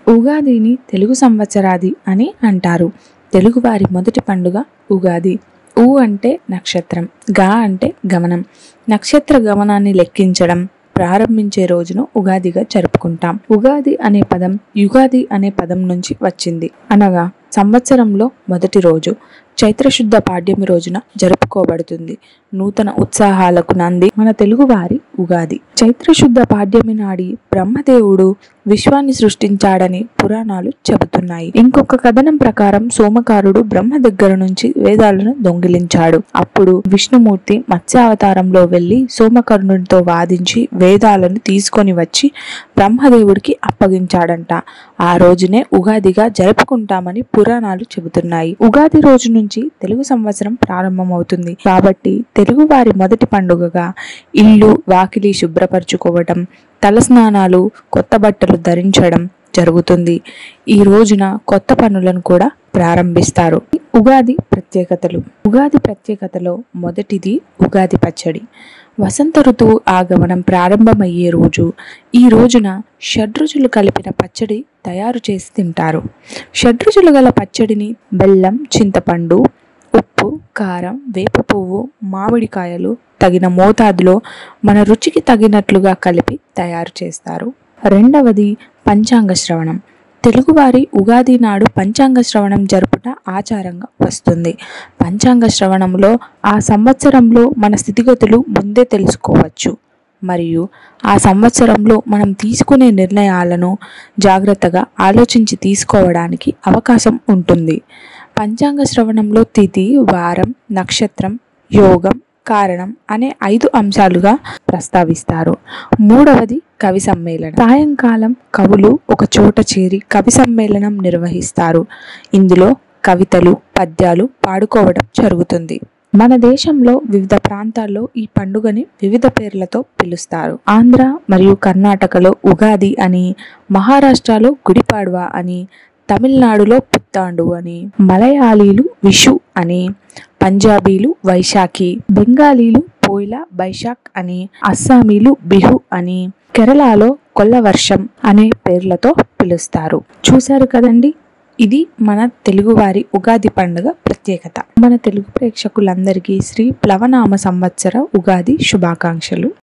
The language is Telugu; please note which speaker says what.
Speaker 1: ఉగాదిని తెలుగు సంవత్సరాది అని అంటారు తెలుగువారి మొదటి పండుగ ఉగాది ఊ అంటే నక్షత్రం గా అంటే గమనం నక్షత్ర గమనాన్ని లెక్కించడం ప్రారంభించే రోజును ఉగాదిగా జరుపుకుంటాం ఉగాది అనే పదం యుగాది అనే పదం నుంచి వచ్చింది అనగా సంవత్సరంలో మొదటి రోజు చైత్రశుద్ధ పాడ్యమి రోజున జరుపుకోబడుతుంది నూతన ఉత్సాహాలకు నంది మన తెలుగువారి ఉగాది చైత్రశుద్ధ పాడ్యమి నాడి బ్రహ్మదేవుడు విశ్వాన్ని సృష్టించాడని పురాణాలు చెబుతున్నాయి ఇంకొక కథనం ప్రకారం సోమకారుడు బ్రహ్మ దగ్గర నుంచి వేదాలను దొంగిలించాడు అప్పుడు విష్ణుమూర్తి మత్స్యావతారంలో వెళ్లి సోమకర్ణుడితో వాదించి వేదాలను తీసుకొని వచ్చి బ్రహ్మదేవుడికి అప్పగించాడంట ఆ రోజునే ఉగాదిగా జరుపుకుంటామని పురాణాలు చెబుతున్నాయి ఉగాది రోజు నుంచి తెలుగు సంవత్సరం ప్రారంభమవుతుంది కాబట్టి తెలుగు వారి మొదటి పండుగగా ఇల్లు వాకిలి శుభ్రపరచుకోవటం తలస్నానాలు కొత్త బట్టలు ధరించడం జరుగుతుంది ఈ రోజున కొత్త పనులను కూడా ప్రారంభిస్తారు ఉగాది ప్రత్యేకతలు ఉగాది ప్రత్యేకతలో మొదటిది ఉగాది పచ్చడి వసంత ఋతువు ఆగమనం ప్రారంభమయ్యే రోజు ఈ రోజున షడ్రుచులు కలిపిన పచ్చడి తయారు చేసి తింటారు షడ్రుచులు గల పచ్చడిని బెల్లం చింతపండు ఉప్పు కారం వేప పువ్వు మామిడికాయలు తగిన మోతాదులో మన రుచికి తగినట్లుగా కలిపి తయారు చేస్తారు రెండవది పంచాంగ శ్రవణం తెలుగువారి ఉగాది నాడు పంచాంగ శ్రవణం జరుపుట ఆచారంగా వస్తుంది పంచాంగ శ్రవణంలో ఆ సంవత్సరంలో మన స్థితిగతులు ముందే తెలుసుకోవచ్చు మరియు ఆ సంవత్సరంలో మనం తీసుకునే నిర్ణయాలను జాగ్రత్తగా ఆలోచించి తీసుకోవడానికి అవకాశం ఉంటుంది పంచాంగ శ్రవణంలో తిథి వారం నక్షత్రం యోగం కారణం అనే ఐదు అంశాలుగా ప్రస్తావిస్తారు మూడవది కవి సమ్మేళనం సాయంకాలం కవులు ఒక చోట చేరి కవి సమ్మేళనం నిర్వహిస్తారు ఇందులో కవితలు పద్యాలు పాడుకోవడం జరుగుతుంది మన దేశంలో వివిధ ప్రాంతాల్లో ఈ పండుగని వివిధ పేర్లతో పిలుస్తారు ఆంధ్ర మరియు కర్ణాటకలో ఉగాది అని మహారాష్ట్రలో గుడిపాడ్వా అని తమిళనాడులో పుత్తాండు అని మలయాళీలు విషు అని పంజాబీలు వైశాఖి బెంగాలీలు పోయిలా బైశాఖ్ అని అస్సామీలు బిహు అని కేరళలో కొల్లవర్షం అనే పేర్లతో పిలుస్తారు చూశారు కదండి ఇది మన తెలుగువారి ఉగాది పండుగ ప్రత్యేకత మన తెలుగు ప్రేక్షకులందరికీ శ్రీ ప్లవనామ సంవత్సర ఉగాది శుభాకాంక్షలు